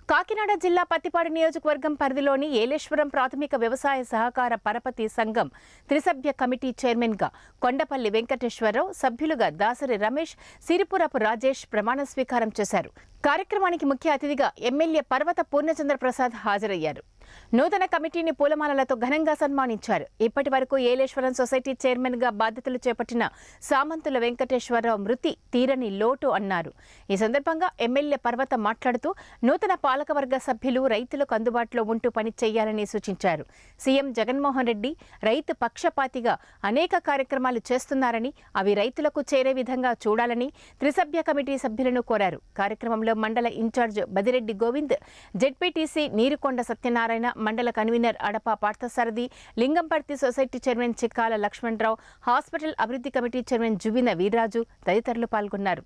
కాకినాడ జిల్లా పత్తిపాడు నియోజకవర్గం పరిధిలోని ఏలేశ్వరం ప్రాథమిక వ్యవసాయ సహకార పరపతి సంఘం త్రిసభ్య కమిటీ చైర్మన్గా కొండపల్లి వెంకటేశ్వరరావు సభ్యులుగా దాసరి రమేష్ సిరిపురపు రాజేష్ ప్రమాణ స్వీకారం చేశారు కార్యక్రమానికి ముఖ్య అతిథిగా ఎమ్మెల్యే పర్వత పూర్ణచంద్ర ప్రసాద్ హాజరయ్యారు నూతన కమిటీని పూలమాలలతో ఘనంగా సన్మానించారు ఇప్పటి వరకు ఏలేశ్వరం సొసైటీ చైర్మన్ గా బాధ్యతలు చేపట్టిన సామంతుల వెంకటేశ్వరరావు మృతి తీరని లోటు అన్నారు ఈ సందర్భంగా ఎమ్మెల్యే పర్వత మాట్లాడుతూ నూతన పాలకవర్గ సభ్యులు రైతులకు అందుబాటులో ఉంటూ పని చేయాలని సూచించారు సీఎం జగన్మోహన్ రెడ్డి రైతు పక్షపాతిగా అనేక కార్యక్రమాలు చేస్తున్నారని అవి రైతులకు చేరే విధంగా చూడాలని త్రిసభ్య కమిటీ సభ్యులను కోరారు కార్యక్రమంలో మండల ఇన్ఛార్జ్ బదిరెడ్డి గోవింద్ జెడ్పీటీసీ నీరుకొండ సత్యనారాయణ మండల convener Adapa Parthasarathi Lingamparthi society chairman Chikkala Lakshmanarao hospital అభివృద్ధి కమిటీ చైర్మన్ జువిన వీర్రాజు తదితరులు పాల్గొన్నారు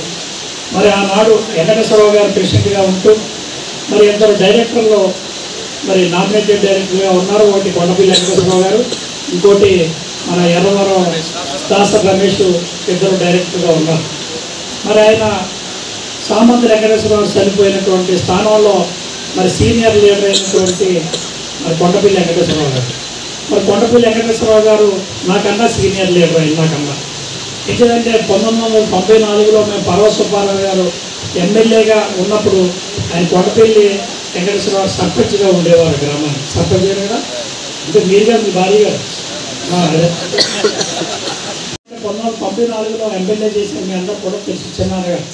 మరి ఆనాడు వెంకటేశ్వరరావు గారు ప్రెసిడెంట్గా ఉంటూ మరి ఇద్దరు డైరెక్టర్లు మరి నామినేటెడ్ డైరెక్టర్గా ఉన్నారు ఒకటి కొండపల్లి వెంకటేశ్వరరావు గారు ఇంకోటి మన ఎర్రవరం దాస రమేష్ ఇద్దరు డైరెక్టర్గా ఉన్నారు మరి ఆయన సామంత వెంకటేశ్వరరావు చనిపోయినటువంటి స్థానంలో మరి సీనియర్ లీడర్ అయినటువంటి మరి కొండపల్లి వెంకటేశ్వరరావు గారు మరి కొండపల్లి వెంకటేశ్వరరావు గారు నాకన్నా సీనియర్ లీడర్ అయింది నాకన్నా ఎందుకంటే పంతొమ్మిది వందల తొంభై నాలుగులో మేము పర్వ సుబ్బారావు గారు ఎమ్మెల్యేగా ఉన్నప్పుడు ఆయన కొండపల్లి వెంకటేశ్వరరావు సర్పంచ్గా ఉండేవారు గ్రామానికి సర్పంచ్ గారు కదా అంటే మీరుగా మీ భార్య గారు ఆ, అదే పంతొమ్మిది వందల తొంభై నాలుగులో ఎమ్మెల్యే చేసిన మీ అందరూ కూడా తెలుసు చిన్నారు గారు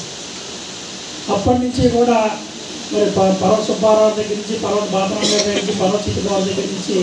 అప్పటి నుంచి కూడా మరి ప- పర్వ సుబ్బారావు దగ్గర నుంచి పర్వత బాబరావు గారి దగ్గర నుంచి పర్వత చిట్టుబాబు దగ్గర నుంచి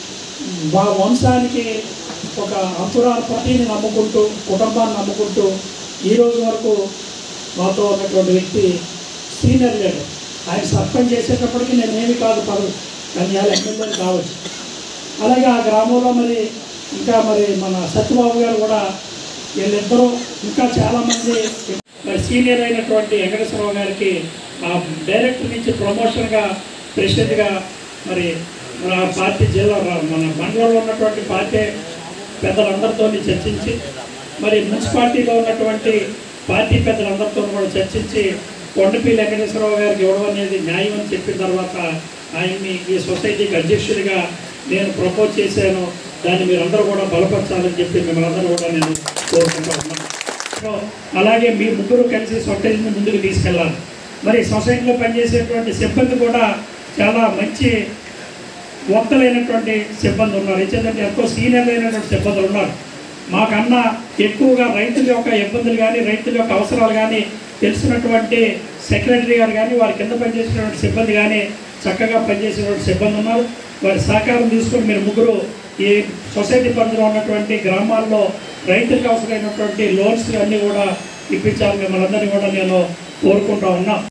మా వంశానికి ఒక అంకురాల పతిని నమ్ముకుంటూ కుటుంబాన్ని నమ్ముకుంటూ ఈ రోజు వరకు మాతో ఉన్నటువంటి వ్యక్తి సీనియర్ లీడర్ ఆయన సర్పంచ్ చేసేటప్పటికి నేనేమి కాదు పదవి కానీ ఇవాళ ఎమ్మెల్యే కావచ్చు అలాగే ఆ గ్రామంలో మరి ఇంకా మరి మన సత్యబాబు గారు కూడా వీళ్ళిద్దరూ ఇంకా చాలామంది మరి సీనియర్ అయినటువంటి వెంకటేశ్వరరావు గారికి ఆ డైరెక్టర్ నుంచి ప్రమోషన్గా ప్రెసిడెంట్గా మరి మన పార్టీ జిల్లా మన మండలంలో ఉన్నటువంటి పార్టీ పెద్దలందరితో చర్చించి మరి మున్సిపాలిటీలో ఉన్నటువంటి పార్టీ పెద్దలందరితో కూడా చర్చించి కొండపల్లి వెంకటేశ్వరరావు గారికి ఇవ్వడం అనేది న్యాయం అని చెప్పిన తర్వాత ఆయన్ని ఈ సొసైటీకి అధ్యక్షుడిగా నేను ప్రపోజ్ చేశాను దాన్ని మీరందరూ కూడా బలపరచాలని చెప్పి మిమ్మల్ని కూడా నేను కోరుకుంటా ఉన్నాను సో అలాగే మీ ముగ్గురు కలిసి సొసైటీని ముందుకు తీసుకెళ్ళాలి మరి సొసైటీలో పనిచేసేటువంటి సిబ్బంది కూడా చాలా మంచి వక్తలైనటువంటి సిబ్బంది ఉన్నారు ఎందుకంటే ఎంతో సీనియర్ అయినటువంటి సిబ్బందులు ఉన్నారు మాకన్నా ఎక్కువగా రైతుల యొక్క ఇబ్బందులు కానీ రైతుల యొక్క అవసరాలు కానీ తెలిసినటువంటి సెక్రటరీ గారు కానీ వారి కింద పనిచేసినటువంటి సిబ్బంది కానీ చక్కగా పనిచేసినటువంటి సిబ్బంది ఉన్నారు వారి సహకారం తీసుకొని మీరు ముగ్గురు ఈ సొసైటీ పరిధిలో ఉన్నటువంటి గ్రామాల్లో రైతులకు అవసరమైనటువంటి లోన్స్ అన్నీ కూడా ఇప్పించాలి మిమ్మల్ని అందరినీ కూడా నేను కోరుకుంటా ఉన్నా